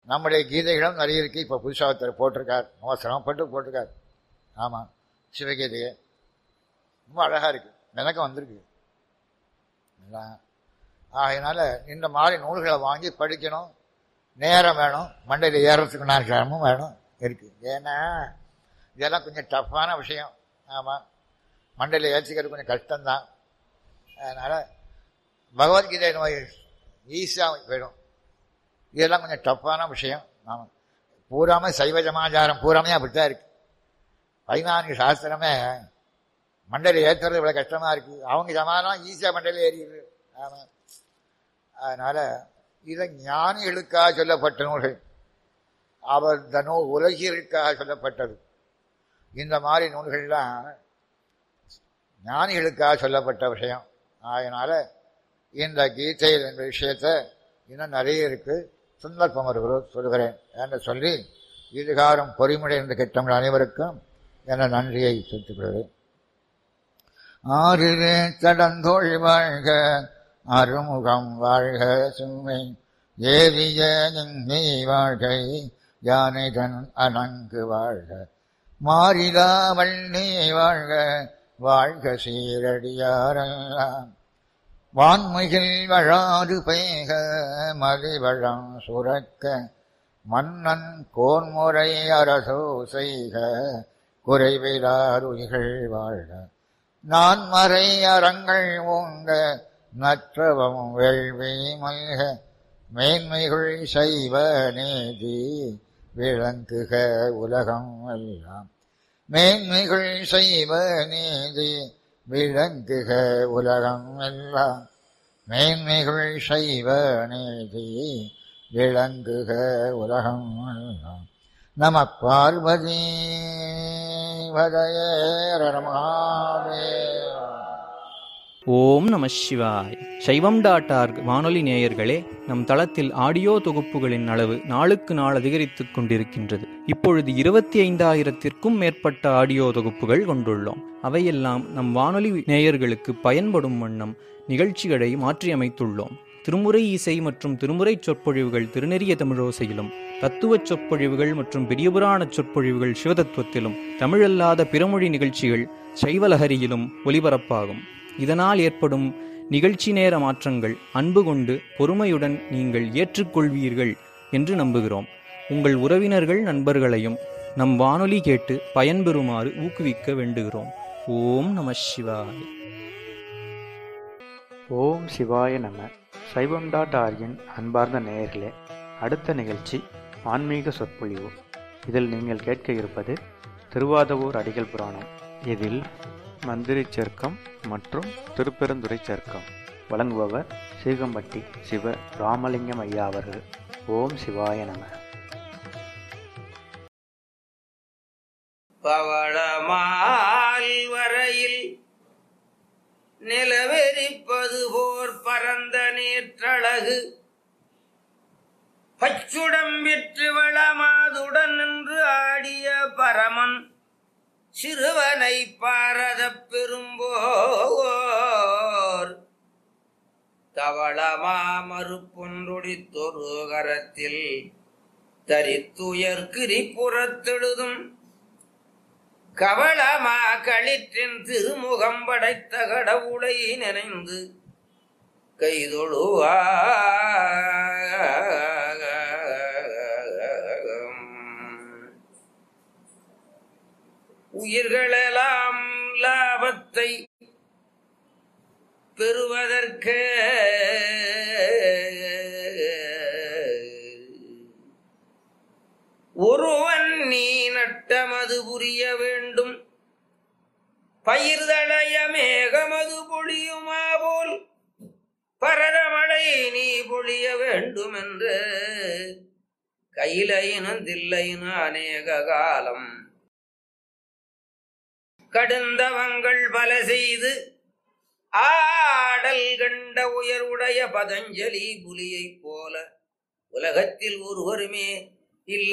நம்முடைய கீதைகளும் நிறைய இருக்கு இப்போ புதுசாக ஒருத்தர் போட்டிருக்கார் ரொம்ப சிரமப்பட்டு போட்டிருக்கார் ஆமாம் சிவகீதையை ரொம்ப அழகாக இருக்கு எனக்கு வந்திருக்கு இல்லைங்களா? ஆகையினால இந்த மாதிரி நூல்களை வாங்கி படிக்கணும் நேரம் வேணும் மண்டையில் ஏறத்துக்கு நான் கிரமமும் வேணும் இருக்கு ஏன்னா இதெல்லாம் கொஞ்சம் டஃப்பான விஷயம் ஆமாம் மண்டையில் ஏற்றிக்கிறது கொஞ்சம் கஷ்டம்தான் அதனால் பகவத்கீதை நோய் ஈஸியாக போயிடும் இதெல்லாம் கொஞ்சம் டஃப்பான விஷயம் ஆமாம் பூராமே சைவ சமாச்சாரம் பூராமே அப்படித்தான் இருக்கு பதினான்கு சாஸ்திரமே மண்டையில் ஏற்றுறது இவ்வளோ கஷ்டமாக இருக்கு அவங்க சமாதானம் ஈஸியாக மண்டையில் ஏறிடுது ஆமாம் அதனால் இதை ஞானிகளுக்காக சொல்லப்பட்ட நூல்கள் அவர் இந்த நூல் உலகிற்காக சொல்லப்பட்டது இந்த மாதிரி நூல்கள்லாம் ஞானிகளுக்காக சொல்லப்பட்ட விஷயம் அதனால் இந்த கீதையில் என்ற விஷயத்தை இன்னும் நிறைய இருக்கு சந்தர்ப்பம் வருகிறோம் சொல்கிறேன் என்று சொல்லி இதுகாரம் பொறிமுடைந்த கிட்டங்கள் அனைவருக்கும் என நன்றியை செலுத்துகிறேன் ஆறிலே தடந்தோள் வாழ்க அருமுகம் வாழ்க சுமை ஏவிய நீ வாழ்கை யானைதன் அணங்கு வாழ்க மாறிலா வள்ளி வாழ்க வாழ்க சீரடியாரெல்லாம் வான்மைகள் வழாது பெய்க மலிவழம் சுரக்க மன்னன் கோன்முறை அரசோ செய்க குறைவிலாருயிகள் வாழ்க நான் மறை அறங்கள் ஓங்க நற்றவம் வேள்வி மல்க மேன்மைகள் செய்வ நீதி விளங்குக உலகம் எல்லாம் மேன்மைகள் செய்வ நீதி விளங்குக உலகம் எல்லாம் மேன்மைகள் செய்வ நீதி விளங்குக உலகம் எல்லாம் நம பார்வதி வதயரமாதேவ ஓம் நம சிவாய் சைவம் டாட் ஆர்க் வானொலி நேயர்களே நம் தளத்தில் ஆடியோ தொகுப்புகளின் அளவு நாளுக்கு நாள் அதிகரித்துக் கொண்டிருக்கின்றது இப்பொழுது இருபத்தி ஐந்தாயிரத்திற்கும் மேற்பட்ட ஆடியோ தொகுப்புகள் கொண்டுள்ளோம் அவையெல்லாம் நம் வானொலி நேயர்களுக்கு பயன்படும் வண்ணம் நிகழ்ச்சிகளை மாற்றியமைத்துள்ளோம் திருமுறை இசை மற்றும் திருமுறை சொற்பொழிவுகள் திருநெறிய தமிழோசையிலும் தத்துவச் சொற்பொழிவுகள் மற்றும் பெரியபுராண சொற்பொழிவுகள் சிவதத்துவத்திலும் தமிழல்லாத பிறமொழி நிகழ்ச்சிகள் சைவலஹரியிலும் ஒலிபரப்பாகும் இதனால் ஏற்படும் நிகழ்ச்சி நேர மாற்றங்கள் அன்பு கொண்டு பொறுமையுடன் நீங்கள் ஏற்றுக்கொள்வீர்கள் என்று நம்புகிறோம் உங்கள் உறவினர்கள் நண்பர்களையும் நம் வானொலி கேட்டு பயன்பெறுமாறு ஊக்குவிக்க வேண்டுகிறோம் ஓம் நம சிவாய் ஓம் சிவாய நம சைவம் டாட் ஆர்கின் அன்பார்ந்த நேயர்களே அடுத்த நிகழ்ச்சி ஆன்மீக சொற்பொழிவு இதில் நீங்கள் கேட்க இருப்பது திருவாதவூர் அடிகள் புராணம் இதில் மந்திரி சர்க்கம் மற்றும் திருப்பெருந்துறை சர்க்கம் வழங்குபவர் சீகம்பட்டி சிவ ராமலிங்கம் ஐயா அவர்கள் ஓம் சிவாய நம பவளமால் வரையில் நிலவெறிப்பது போர் பரந்த நேற்றழகு பச்சுடம் விற்று வளமாதுடன் நின்று ஆடிய பரமன் சிறுவனை பாரதப் பெரும்போர் தவளமா மறுப்பொன்றொடித்தொரு கரத்தில் தரித்துயர் கிரிபுறத்தெழுதும் கவளமா களிற்றின் திருமுகம் படைத்த கடவுளை நினைந்து கைதொழுவா உயிர்களெல்லாம் லாபத்தை பெறுவதற்கு ஒருவன் நீ நட்டமது புரிய வேண்டும் பயிர்தளைய மேகமது பொழியுமா போல் பரதமழை நீ பொழிய வேண்டும் என்று கையிலையினும் தில்லையினும் அநேக காலம் கடுந்தவங்கள் பல செய்து ஆடல் கண்ட உயர்வுடைய பதஞ்சலி புலியைப் போல உலகத்தில் ஒருவருமே இல்லை